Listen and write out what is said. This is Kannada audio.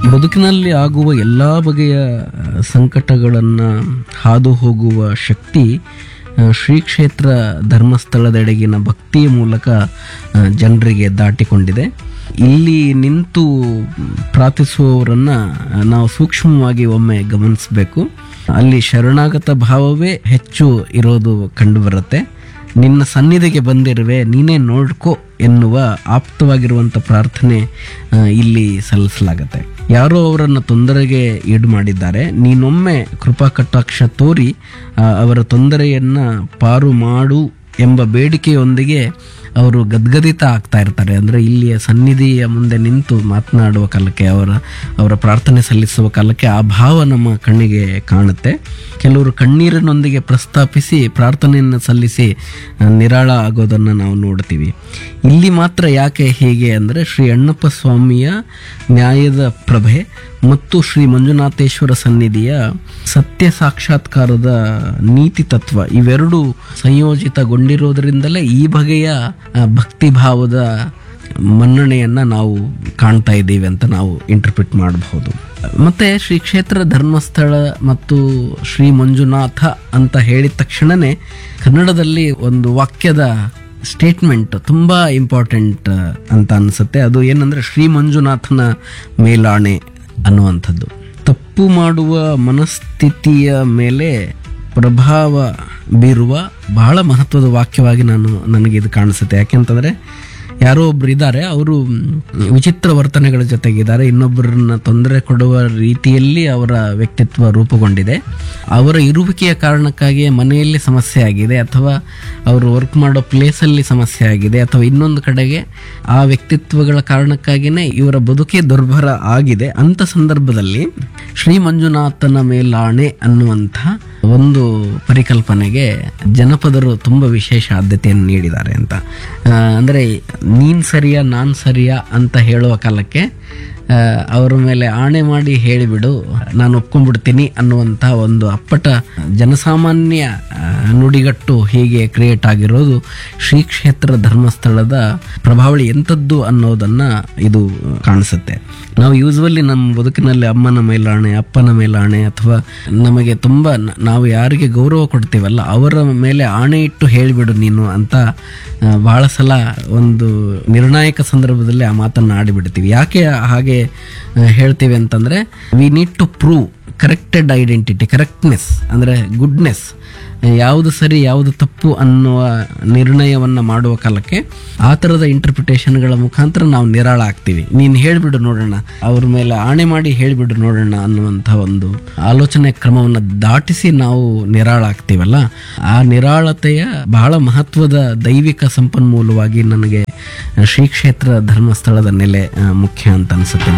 ಬದುಕಿನಲ್ಲಿ ಆಗುವ ಎಲ್ಲ ಬಗೆಯ ಸಂಕಟಗಳನ್ನು ಹಾದು ಹೋಗುವ ಶಕ್ತಿ ಆ, ಶ್ರೀ ಕ್ಷೇತ್ರ ಧರ್ಮಸ್ಥಳದೆಡೆಗಿನ ಭಕ್ತಿಯ ಮೂಲಕ ಆ, ಜನರಿಗೆ ದಾಟಿಕೊಂಡಿದೆ ಇಲ್ಲಿ ನಿಂತು ಪ್ರಾರ್ಥಿಸುವವರನ್ನ ಆ, ನಾವು ಸೂಕ್ಷ್ಮವಾಗಿ ಒಮ್ಮೆ ಗಮನಿಸಬೇಕು ಅಲ್ಲಿ ಶರಣಾಗತ ಭಾವವೇ ಹೆಚ್ಚು ಇರೋದು ಕಂಡುಬರುತ್ತೆ ನಿನ್ನ ಸನ್ನಿಧಿಗೆ ಬಂದಿರುವೆ ನೀನೇ ನೋಡ್ಕೋ ಎನ್ನುವ ಆಪ್ತವಾಗಿರುವಂಥ ಪ್ರಾರ್ಥನೆ ಆ, ಇಲ್ಲಿ ಸಲ್ಲಿಸಲಾಗತ್ತೆ ಯಾರೋ ಅವರನ್ನು ತೊಂದರೆಗೆ ಈಡು ಮಾಡಿದ್ದಾರೆ ನೀನೊಮ್ಮೆ ಕೃಪಾ ಕಟಾಕ್ಷ ತೋರಿ ಆ, ಅವರ ತೊಂದರೆಯನ್ನ ಪಾರು ಮಾಡು ಎಂಬ ಬೇಡಿಕೆಯೊಂದಿಗೆ ಅವರು ಗದ್ಗದಿತ ಆಗ್ತಾ ಇರ್ತಾರೆ ಅಂದರೆ ಇಲ್ಲಿಯ ಸನ್ನಿಧಿಯ ಮುಂದೆ ನಿಂತು ಮಾತನಾಡುವ ಕಾಲಕ್ಕೆ ಅವರ ಅವರ ಪ್ರಾರ್ಥನೆ ಸಲ್ಲಿಸುವ ಕಾಲಕ್ಕೆ ಆ ಭಾವ ನಮ್ಮ ಕಣ್ಣಿಗೆ ಕಾಣುತ್ತೆ ಕೆಲವರು ಕಣ್ಣೀರಿನೊಂದಿಗೆ ಪ್ರಸ್ತಾಪಿಸಿ ಪ್ರಾರ್ಥನೆಯನ್ನು ಸಲ್ಲಿಸಿ ಆ, ನಿರಾಳ ಆಗೋದನ್ನು ನಾವು ನೋಡ್ತೀವಿ ಇಲ್ಲಿ ಮಾತ್ರ ಯಾಕೆ ಹೀಗೆ ಅಂದರೆ ಶ್ರೀ ಅಣ್ಣಪ್ಪ ಸ್ವಾಮಿಯ ನ್ಯಾಯದ ಪ್ರಭೆ ಮತ್ತು ಶ್ರೀ ಮಂಜುನಾಥೇಶ್ವರ ಸನ್ನಿಧಿಯ ಸತ್ಯ ಸಾಕ್ಷಾತ್ಕಾರದ ನೀತಿ ತತ್ವ ಇವೆರಡು ಸಂಯೋಜಿತಗೊಂಡಿರೋದ್ರಿಂದಲೇ ಈ ಬಗೆಯ ಆ, ಭಕ್ತಿಭಾವದ ಮನ್ನಣೆಯನ್ನ ನಾವು ಕಾಣ್ತಾ ಇದ್ದೀವಿ ಅಂತ ನಾವು ಇಂಟರ್ಪ್ರಿಟ್ ಮಾಡಬಹುದು ಮತ್ತೆ ಶ್ರೀ ಕ್ಷೇತ್ರ ಧರ್ಮಸ್ಥಳ ಮತ್ತು ಶ್ರೀ ಮಂಜುನಾಥ ಅಂತ ಹೇಳಿದ ತಕ್ಷಣನೇ ಕನ್ನಡದಲ್ಲಿ ಒಂದು ವಾಕ್ಯದ ಸ್ಟೇಟ್ಮೆಂಟ್ ತುಂಬಾ ಇಂಪಾರ್ಟೆಂಟ್ ಅಂತ ಅನ್ಸುತ್ತೆ ಅದು ಏನಂದ್ರೆ ಶ್ರೀ ಮಂಜುನಾಥನ ಮೇಲಾಣೆ ಅನ್ನುವಂಥದ್ದು ತಪ್ಪು ಮಾಡುವ ಮನಸ್ಥಿತಿಯ ಮೇಲೆ ಪ್ರಭಾವ ಬೀರುವ ಬಹಳ ಮಹತ್ವದ ವಾಕ್ಯವಾಗಿ ನಾನು ನನಗೆ ಇದು ಕಾಣಿಸುತ್ತೆ ಯಾಕೆಂತಂದ್ರೆ ಯಾರೋ ಒಬ್ರು ಇದ್ದಾರೆ ಅವರು ವಿಚಿತ್ರ ವರ್ತನೆಗಳ ಜೊತೆಗಿದ್ದಾರೆ ಇನ್ನೊಬ್ಬರನ್ನ ತೊಂದರೆ ಕೊಡುವ ರೀತಿಯಲ್ಲಿ ಅವರ ವ್ಯಕ್ತಿತ್ವ ರೂಪುಗೊಂಡಿದೆ ಅವರ ಇರುವಿಕೆಯ ಕಾರಣಕ್ಕಾಗಿ ಮನೆಯಲ್ಲಿ ಸಮಸ್ಯೆ ಆಗಿದೆ ಅಥವಾ ಅವರು ವರ್ಕ್ ಮಾಡೋ ಪ್ಲೇಸಲ್ಲಿ ಸಮಸ್ಯೆ ಆಗಿದೆ ಅಥವಾ ಇನ್ನೊಂದು ಕಡೆಗೆ ಆ ವ್ಯಕ್ತಿತ್ವಗಳ ಕಾರಣಕ್ಕಾಗಿಯೇ ಇವರ ಬದುಕೇ ದುರ್ಭರ ಆಗಿದೆ ಅಂತ ಸಂದರ್ಭದಲ್ಲಿ ಶ್ರೀ ಮಂಜುನಾಥನ ಮೇಲಾಣೆ ಅನ್ನುವಂಥ ಒಂದು ಪರಿಕಲ್ಪನೆಗೆ ಜನಪದರು ತುಂಬ ವಿಶೇಷ ಆದ್ಯತೆಯನ್ನು ನೀಡಿದ್ದಾರೆ ಅಂತ ಆ, ಅಂದರೆ ನೀನ್ ಸರಿಯಾ ನಾನ್ ಸರಿಯಾ ಅಂತ ಹೇಳುವ ಕಾಲಕ್ಕೆ ಆ, ಅವರ ಮೇಲೆ ಆಣೆ ಮಾಡಿ ಹೇಳಿಬಿಡು ನಾನು ಒಪ್ಕೊಂಡ್ಬಿಡ್ತೀನಿ ಅನ್ನುವಂಥ ಒಂದು ಅಪ್ಪಟ ಜನಸಾಮಾನ್ಯ ಆ, ನುಡಿಗಟ್ಟು ಹೀಗೆ ಕ್ರಿಯೇಟ್ ಆಗಿರೋದು ಶ್ರೀ ಕ್ಷೇತ್ರ ಧರ್ಮಸ್ಥಳದ ಪ್ರಭಾವಳಿ ಎಂಥದ್ದು ಅನ್ನೋದನ್ನ ಇದು ಕಾಣಿಸುತ್ತೆ ನಾವು ಯೂಸ್ವಲಿ ನಮ್ಮ ಬದುಕಿನಲ್ಲಿ ಅಮ್ಮನ ಮೇಲಾಣೆ ಅಪ್ಪನ ಮೇಲಾಣೆ ಅಥವಾ ನಮಗೆ ತುಂಬ ನ- ನಾವು ಯಾರಿಗೆ ಗೌರವ ಕೊಡ್ತೀವಲ್ಲ ಅವರ ಮೇಲೆ ಆಣೆ ಇಟ್ಟು ಹೇಳಿಬಿಡು ನೀನು ಅಂತ ಆ, ಬಹಳ ಸಲ ಒಂದು ನಿರ್ಣಾಯಕ ಸಂದರ್ಭದಲ್ಲಿ ಆ ಮಾತನ್ನು ಆಡಿಬಿಡ್ತೀವಿ ಯಾಕೆ ಹಾಗೆ ಆ, ಹೇಳ್ತೀವಿ ಅಂತಂದ್ರೆ we need to prove corrected identity correctness ಅಂದರೆ ಗುಡ್ನೆಸ್ ಯಾವುದು ಸರಿ ಯಾವುದು ತಪ್ಪು ಅನ್ನುವ ನಿರ್ಣಯವನ್ನು ಮಾಡುವ ಕಾಲಕ್ಕೆ ಆ ಥರದ ಇಂಟರ್ಪ್ರಿಟೇಷನ್ಗಳ ಮುಖಾಂತರ ನಾವು ನಿರಾಳ ಆಗ್ತೀವಿ ನೀನು ಹೇಳಿಬಿಡು ನೋಡೋಣ ಅವ್ರ ಮೇಲೆ ಆಣೆ ಮಾಡಿ ಹೇಳಿಬಿಡು ನೋಡೋಣ ಅನ್ನುವಂಥ ಒಂದು ಆಲೋಚನೆ ಕ್ರಮವನ್ನು ದಾಟಿಸಿ ನಾವು ನಿರಾಳ ಆಗ್ತೀವಲ್ಲ ಆ ನಿರಾಳತೆಯ ಬಹಳ ಮಹತ್ವದ ದೈವಿಕ ಸಂಪನ್ಮೂಲವಾಗಿ ನನಗೆ ಶ್ರೀ ಕ್ಷೇತ್ರ ಧರ್ಮಸ್ಥಳದ ನೆಲೆ ಆ, ಮುಖ್ಯ ಅಂತ ಅನಿಸುತ್ತೆ